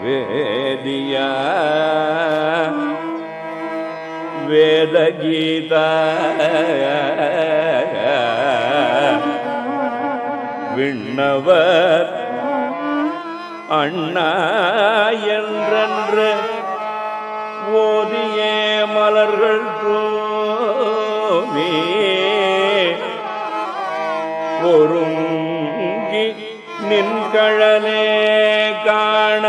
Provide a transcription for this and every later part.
வேதியா வேதகீதா விண்ணவர் அண்ணா என்றென்று ஓதியே மலர்கள் தூமி ஒருங்கி நின்கழலே காண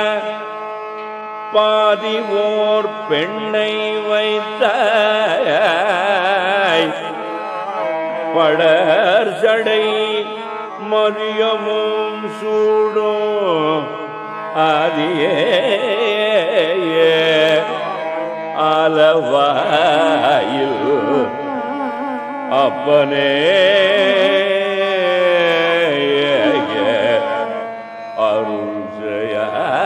பாதி ஓர் பெண்ணை வைத்த படர் சடை மதியமும் சூடும் ஆதியே ஆலவாயில் அப்பனே அருள் ஜெய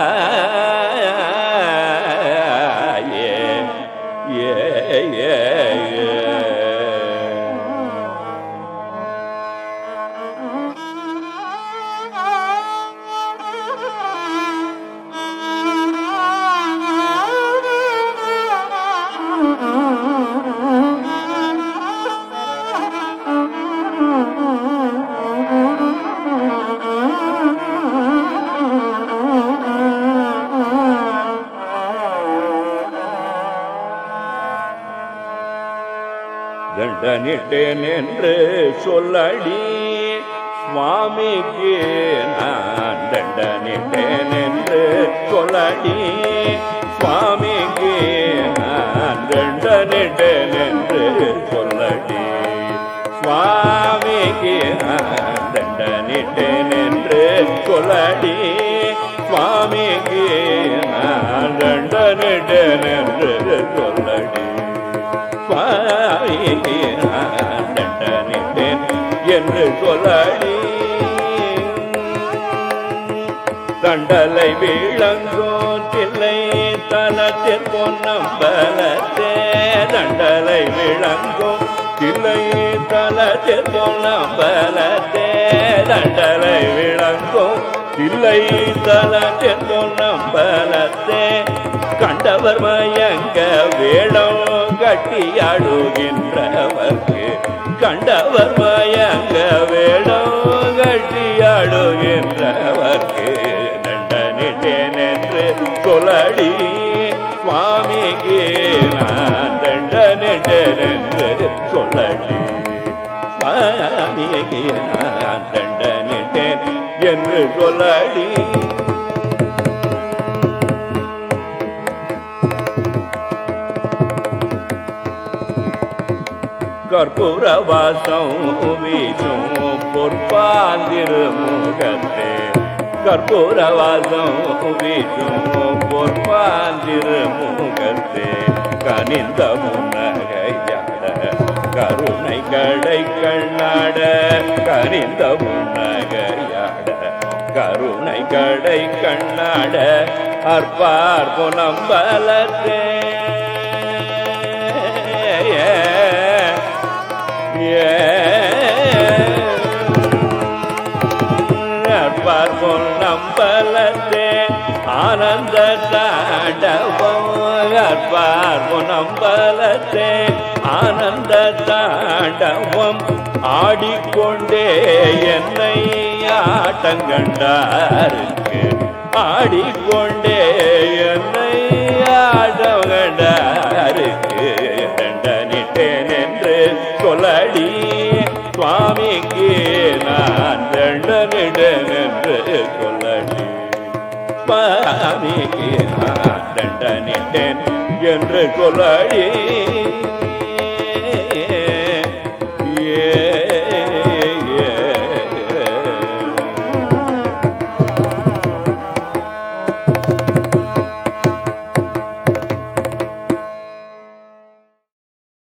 ஏ ஏ தண்டனிட்டேன் என்று சொல்லடி சுவாமிக்கு நான் தண்டனிட்டேன் என்று சொல்லடி சுவாமிக்கு நான் தண்டனிட்டேன் என்று சொல்லடி சுவாமிக்கு நான் தண்டனிட்டேன் என்று சொல்லடி சுவாமிக்கு நான் தண்டனிட்டேன் என்று சொல்லடி தண்டனிட்டேன் என்று சொல்லடி தண்டலை விளங்கோ தில்லை தலத்தில் பொன்னம்பலத்தே தண்டலை விளங்கோ தில்லை தலத்தில் பொன்னம்பலத்தே தண்டலை விளங்கோ தில்லை தலத்தில் பொன்னம்பலத்தே கண்டவர் மயங்க வேடம் கட்டியாடுகின்றவர்க்கு கண்டவர் மயங்க வேடம் கட்டியாடுகின்றவர்க்கு தண்டனிட்டேன் என்று சொல்லடி சுவாமிக்கு நான் தண்டனிட்டேன் என்று சொல்லடி சுவாமிக்கு நான் தண்டனிட்டேன் என்று சொல்லடி கற்பூர வாசம் வீசும் பொற்பாந்திருமுகத்தே கற்பூர வாசம் வீசும் பொற்பாந்திருமுகத்தே கனிந்த முன்னகையாட கருணை கடை கண்ணாட கனிந்த முன்னகையாட கருணை கடை கண்ணாட அற்பார் புனம்பலத்தே பார்ப்போம் நம்பலத்தே ஆனந்த தாண்டவம் பார்ப்போம் நம்பலத்தே ஆனந்த தாண்டவம் ஆடிக்கொண்டே என்னை ஆட்டங்கண்டாருக்கு ஆடிக்கொண்டே என்னை ஆட்டம் கண்டாருக்கு தண்டனிட்டேன் என்று சொல்லடி சுவாமிக்கு நான் தண்டனிட்டேன் என்று சொல்லடி சுவாமிக்கு நான் தண்டனிட்டேன் என்று சொல்லடி